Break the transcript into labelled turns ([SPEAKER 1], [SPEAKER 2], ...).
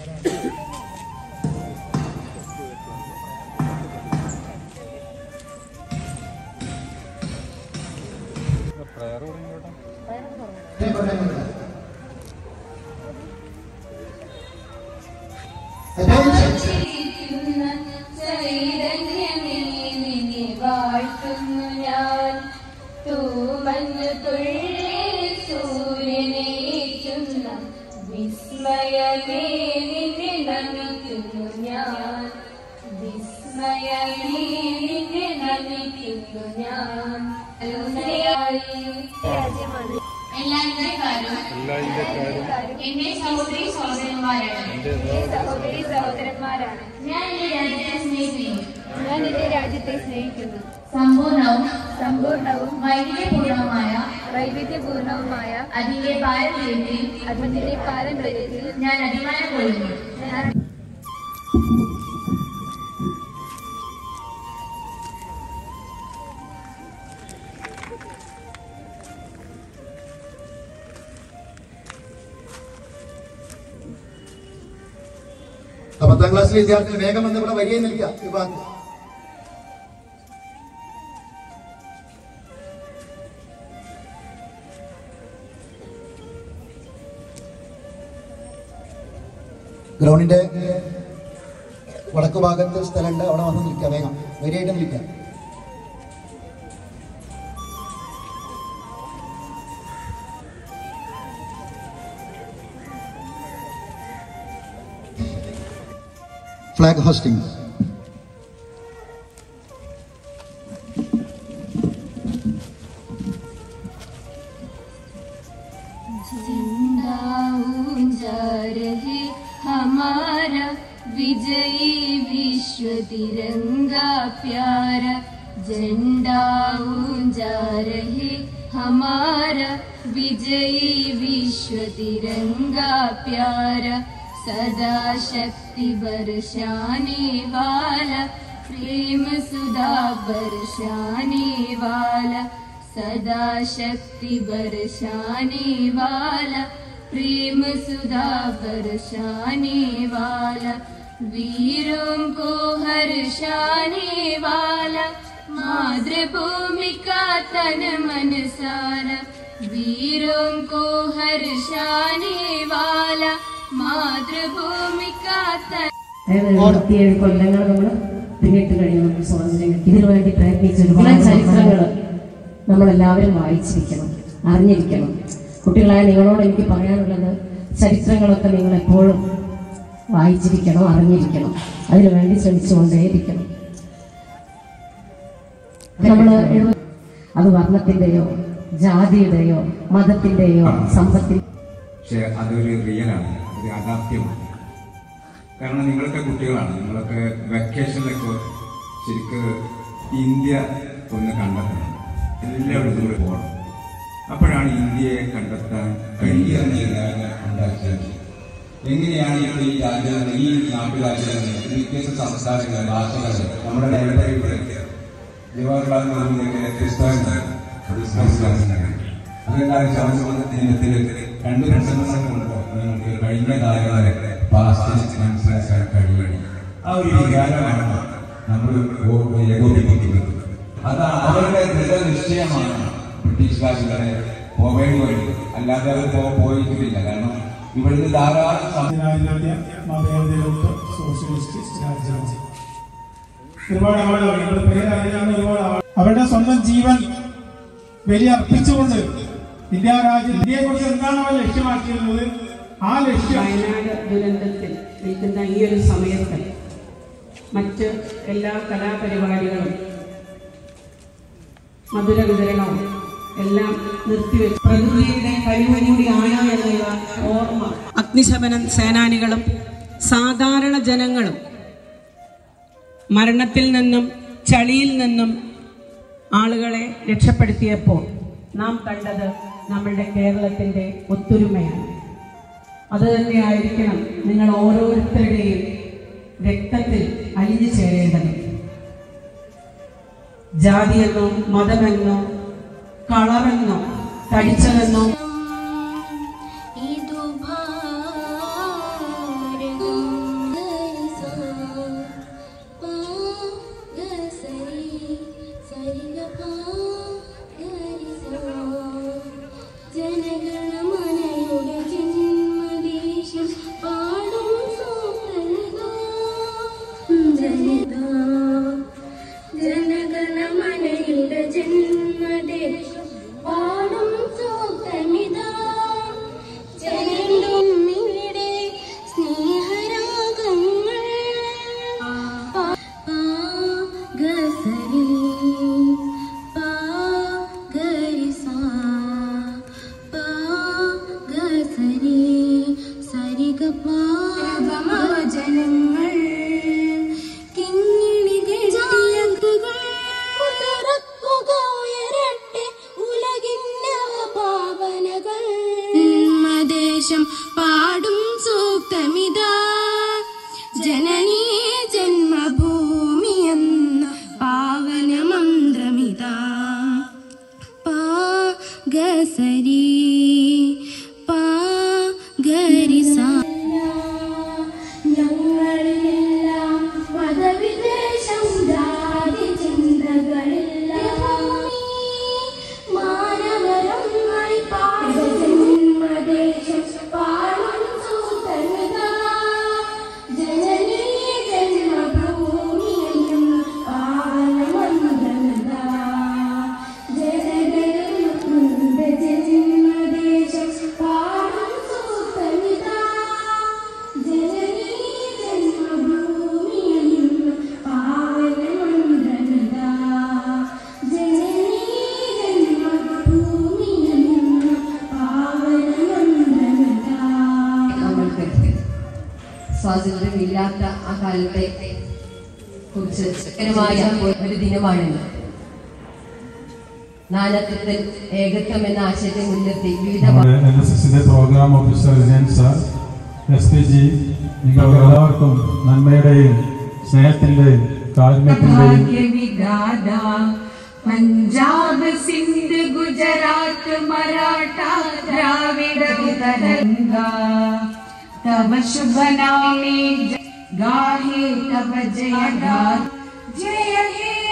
[SPEAKER 1] Prayer തുടങ്ങിയോട്ടെ
[SPEAKER 2] ചിരിക്കുന്ന ചൈതന്യമേ നിന്നെ വാഴ്ത്തുന്നു ഞാൻ തൂമഞ്ഞു തുള്ളി സൂര്യനേറ്റുന്ന വിസ്മയമേ നിന്നെ നമിക്കുന്നു ഞാൻ വിസ്മയമേ നിന്നെ നമിക്കുന്നു ഞാൻ എല്ലാ ഇന്ത്യക്കാരും
[SPEAKER 1] എല്ലാ ഇന്ത്യക്കാരും
[SPEAKER 2] എന്റെ സഹോദരി സഹോദരന്മാരാണ്
[SPEAKER 1] എൻ്റെ
[SPEAKER 3] സഹോദരി സഹോദരന്മാരാണ്
[SPEAKER 2] ഞാൻ എന്റെ രാജ്യത്തെ സ്നേഹിക്കുന്നു
[SPEAKER 3] ഞാൻ എന്റെ രാജ്യത്തെ സ്നേഹിക്കുന്നു
[SPEAKER 2] സമ്പൂർണവും
[SPEAKER 3] സമ്പൂർണവും
[SPEAKER 2] വൈവിധ്യപൂർണവുമായ
[SPEAKER 3] വൈവിധ്യപൂർണവുമായ
[SPEAKER 2] അതിന്റെ പാരമ്പര്യത്തിൽ
[SPEAKER 3] അതിന്റെ പാരമ്പര്യത്തിൽ
[SPEAKER 2] ഞാൻ അഭിമാനം കൊള്ളുന്നു
[SPEAKER 3] ഞാൻ
[SPEAKER 4] ആ പത്താം ക്ലാസ്സിലെ വിദ്യാർത്ഥികൾ വേഗം വന്ന് ഇവിടെ വരികയും നിൽക്കുക ഈ ഭാഗത്ത് ഗ്രൗണ്ടിന്റെ വടക്കു ഭാഗത്ത് സ്ഥലമുണ്ട് അവിടെ വന്ന് നിൽക്കുക വേഗം വരിയായിട്ട് നിൽക്കുക ഫ്ലാഗ് ഹോസ്റ്റിംഗ്
[SPEAKER 2] जिंदा ऊंचा रहे हमारा विजयी विश्व तिरंगा प्यारा झंडा ऊंचा रहे हमारा विजयी विश्व तिरंगा प्यारा सदा शक्ति बरसाने वाला प्रेम सुधा बरसाने वाला सदा शक्ति बरसाने वाला प्रेम सुधा बरसाने वाला वीरों को हर्षाने वाला मातृभूमि का तन मन सारा वीरों को हर्षाने वाला मातृभूमि का तन
[SPEAKER 5] അതായത് എഴുപത്തിയേഴ് കൊല്ലങ്ങൾ നമ്മൾ പിന്നിട്ട് കഴിഞ്ഞു നമുക്ക് സ്വാതന്ത്ര്യം കിട്ടി. ഇതിനു വേണ്ടി പ്രയത്നിച്ച ഒരുപാട് ചരിത്രങ്ങൾ നമ്മളെല്ലാവരും വായിച്ചിരിക്കണം അറിഞ്ഞിരിക്കണം കുട്ടികളായ നിങ്ങളോട് എനിക്ക് പറയാനുള്ളത് ചരിത്രങ്ങളൊക്കെ നിങ്ങൾ എപ്പോഴും വായിച്ചിരിക്കണം അറിഞ്ഞിരിക്കണം അതിനു വേണ്ടി ശ്രമിച്ചുകൊണ്ടേയിരിക്കണം നമ്മൾ അത് വർണ്ണത്തിന്റെയോ ജാതിയുടെയോ മതത്തിന്റെയോ സമ്പത്തിന്റെ
[SPEAKER 6] പക്ഷെ അതൊരു റിയലാണ് ഒരു യാഥാർത്ഥ്യമാണ് കാരണം നിങ്ങളൊക്കെ കുട്ടികളാണ് നിങ്ങളൊക്കെ വെക്കേഷനിലൊക്കെ ശരിക്ക് ഇന്ത്യ ഒന്ന് കണ്ടെത്തണം എല്ലായിടത്തും കൂടെ പോകണം അപ്പോഴാണ് ഇന്ത്യയെ കണ്ടെത്താൻ കഴിയുക ഉണ്ടാക്കിയത് എങ്ങനെയാണ് ഇപ്പോൾ ഈ രാജ്യങ്ങൾ ഈ നാട്ടുരാജ്യങ്ങൾ വ്യത്യസ്ത സംസ്കാരങ്ങൾ ഭാഷകൾ നമ്മുടെ ലൈബ്രറിയുടെ ജവഹർലാൽ നെഹ്റുവിന്റെ പുസ്തകങ്ങൾ മനസ്സിലാക്കുന്നത് അതെന്താണ് സമൂഹത്തിൽ രണ്ട് പ്രസംഗങ്ങൾ കൊണ്ട് നിങ്ങൾക്ക് കഴിഞ്ഞ കാലങ്ങളെ പാസ്റ്റ് മനസ്സിലാക്കാൻ കഴിയണം ആ ഒരു വികാരമാണ് നമ്മൾ ഏകോപിപ്പിക്കുന്നത് അത് അവരുടെ ദൃഢനിശ്ചയമാണ് ബ്രിട്ടീഷുകാരുടെ പോവേണ്ടി വഴി അല്ലാതെ അവർ പോ- പോയിട്ടില്ല കാരണം ഇവിടുന്ന് ധാരാളം സം-
[SPEAKER 7] ജനാധിപത്യ മതേതരത്വ സോഷ്യലിസ്റ്റ് രാജ്യമാണ് ഒരുപാട് ആളുകൾ നമ്മുടെ പേരറിയാവുന്ന ഒരുപാട് ആളുകൾ അവരുടെ സ്വന്തം ജീവൻ ബലി അർപ്പിച്ചുകൊണ്ട് ഇന്ത്യ രാജ്യം ഇന്ത്യയെ കുറിച്ച് എന്താണ് അവർ ലക്ഷ്യമാക്കിയിരുന്നത് ആ ലക്ഷ്യം
[SPEAKER 8] വയനാട് ദുരന്തത്തിൽ നിൽക്കുന്ന ഈ ഒരു സമയത്ത് മറ്റ് എല്ലാ കലാപരിപാടികളും മധുര വിതരണവും എല്ലാം നിർത്തിവെച്ച് പ്രകൃതിയുടെ കഴിവ് കൂടിയാണ് എന്നുള്ള ഓർമ്മ അഗ്നിശമന സേനാനികളും സാധാരണ ജനങ്ങളും മരണത്തിൽ നിന്നും ചളിയിൽ നിന്നും ആളുകളെ രക്ഷപ്പെടുത്തിയപ്പോൾ നാം കണ്ടത് നമ്മളുടെ കേരളത്തിന്റെ ഒത്തൊരുമയാണ് അത് തന്നെയായിരിക്കണം നിങ്ങൾ ഓരോരുത്തരുടെയും രക്തത്തിൽ അലിഞ്ഞു ചേരേണ്ടത് ജാതിയെന്നോ മതമെന്നോ കളറെന്നോ തടിച്ചതെന്നോ
[SPEAKER 2] ഇതു ഭാരതം
[SPEAKER 5] സ്വാതന്ത്ര്യം ഇല്ലാത്ത ആ കാലത്തെ കുറിച്ച് രസകരമായ ഒരു ദിനമാണിന്ന് നാനത്വത്തിൽ ഏകത്വം എന്ന ആശയത്തെ മുൻനിർത്തി വിവിധ
[SPEAKER 1] നമ്മുടെ എൻ എസ് എസിന്റെ programme officer Jayan sir S P G നിങ്ങൾക്ക് എല്ലാവർക്കും നന്മയുടെയും സ്നേഹത്തിന്റെയും കാരുണ്യത്തിന്റെയും
[SPEAKER 9] ഭാഗ്യവിധാത പഞ്ചാബ് സിന്ധ് ഗുജറാത്ത് മറാഠ ദ്രാവിഡ തരംഗ തവ ശുഭ നാമേ ജ- गाहे तव जय गाथ जय हे